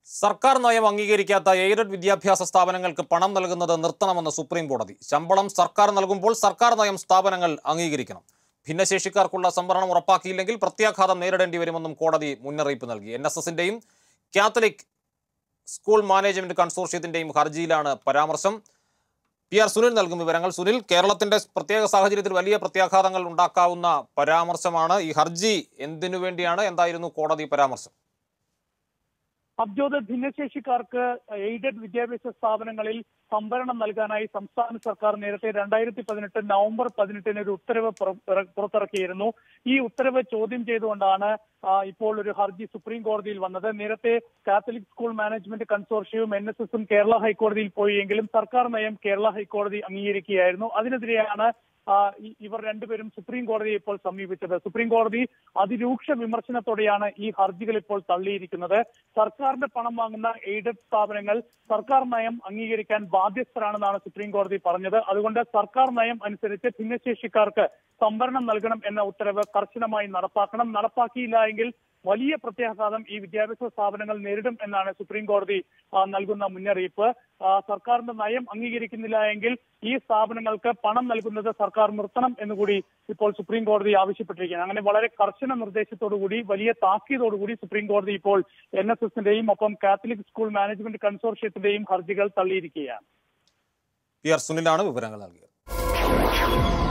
സർക്കാർ നയം അംഗീകരിക്കാത്ത എയ്ഡഡ് വിദ്യാഭ്യാസ സ്ഥാപനങ്ങൾക്ക് പണം നൽകുന്നത് നിർത്തണമെന്ന് സുപ്രീം കോടതി ശമ്പളം സർക്കാർ നൽകുമ്പോൾ സർക്കാർ നയം സ്ഥാപനങ്ങൾ അംഗീകരിക്കണം ഭിന്നശേഷിക്കാർക്കുള്ള സംവരണം ഉറപ്പാക്കിയില്ലെങ്കിൽ പ്രത്യാഘാതം നേരിടേണ്ടി വരുമെന്നും കോടതി മുന്നറിയിപ്പ് നൽകി എൻ എസ് എസിന്റെയും കാത്തലിക് സ്കൂൾ മാനേജ്മെന്റ് കൺസോർഷ്യത്തിന്റെയും ഹർജിയിലാണ് പരാമർശം പി ആർ സുനിൽ നൽകും വിവരങ്ങൾ സുനിൽ കേരളത്തിന്റെ പ്രത്യേക സാഹചര്യത്തിൽ വലിയ പ്രത്യാഘാതങ്ങൾ ഉണ്ടാക്കാവുന്ന പരാമർശമാണ് ഈ ഹർജി എന്തിനു വേണ്ടിയാണ് എന്തായിരുന്നു കോടതി പരാമർശം അബ്ജോദ് ഭിന്നശേഷിക്കാർക്ക് എയ്ഡഡ് വിദ്യാഭ്യാസ സ്ഥാപനങ്ങളിൽ സംവരണം നൽകാനായി സംസ്ഥാന സർക്കാർ നേരത്തെ രണ്ടായിരത്തി പതിനെട്ട് നവംബർ പതിനെട്ടിന് ഒരു ഉത്തരവ് പുറ- പുറ- പുറത്തിറക്കിയിരുന്നു ഈ ഉത്തരവ് ചോദ്യം ചെയ്തുകൊണ്ടാണ് ആ, ഇപ്പോൾ ഒരു ഹർജി സുപ്രീം കോടതിയിൽ വന്നത് നേരത്തെ കാത്തലിക് സ്കൂൾ മാനേജ്മെന്റ് കൺസോർഷ്യവും എൻ എസ് എസും കേരള ഹൈക്കോടതിയിൽ പോയെങ്കിലും സർക്കാർ നയം കേരള ഹൈക്കോടതി അംഗീകരിക്കുകയായിരുന്നു അതിനെതിരെയാണ് ആ, ഇ- ഇവർ രണ്ടുപേരും സുപ്രീം കോടതിയെ ഇപ്പോൾ സമീപിച്ചത് സുപ്രീം കോടതി അതിരൂക്ഷ വിമർശനത്തോടെയാണ് ഈ ഹർജികൾ ഇപ്പോൾ തള്ളിയിരിക്കുന്നത് സർക്കാരിന്റെ പണം വാങ്ങുന്ന എയ്ഡഡ് സ്ഥാപനങ്ങൾ സർക്കാർ നയം അംഗീകരിക്കാൻ ബാധ്യസ്ഥരാണെന്നാണ് സുപ്രീം കോടതി പറഞ്ഞത് അതുകൊണ്ട് സർക്കാർ നയം അനുസരിച്ച് ഭിന്നശേഷിക്കാർക്ക് സംവരണം നൽകണം എന്ന ഉത്തരവ് കർശനമായി നടപ്പാക്കണം നടപ്പാക്കിയില്ല എങ്കിൽ വലിയ പ്രത്യാഘാതം ഈ വിദ്യാഭ്യാസ സ്ഥാപനങ്ങൾ നേരിടും എന്നാണ് സുപ്രീം കോടതി ആ, നൽകുന്ന മുന്നറിയിപ്പ് ആ, സർക്കാരിന്റെ നയം അംഗീകരിക്കുന്നില്ല എങ്കിൽ ഈ സ്ഥാപനങ്ങൾക്ക് പണം നൽകുന്നത് സർക്കാർ നിർത്തണം എന്നുകൂടി ഇപ്പോൾ സുപ്രീം കോടതി ആവശ്യപ്പെട്ടിരിക്കുകയാണ് അങ്ങനെ വളരെ കർശന നിർദ്ദേശത്തോടുകൂടി വലിയ താക്കീതോടുകൂടി സുപ്രീം കോടതി ഇപ്പോൾ എൻ എസ് എസിന്റെയും ഒപ്പം കാത്തലിക് സ്കൂൾ മാനേജ്മെന്റ് കൺസോർഷ്യത്തിന്റെയും ഹർജികൾ തള്ളിയിരിക്കുകയാണ് പി ആർ സുനിലാണ് വിവരങ്ങൾ നൽകിയത്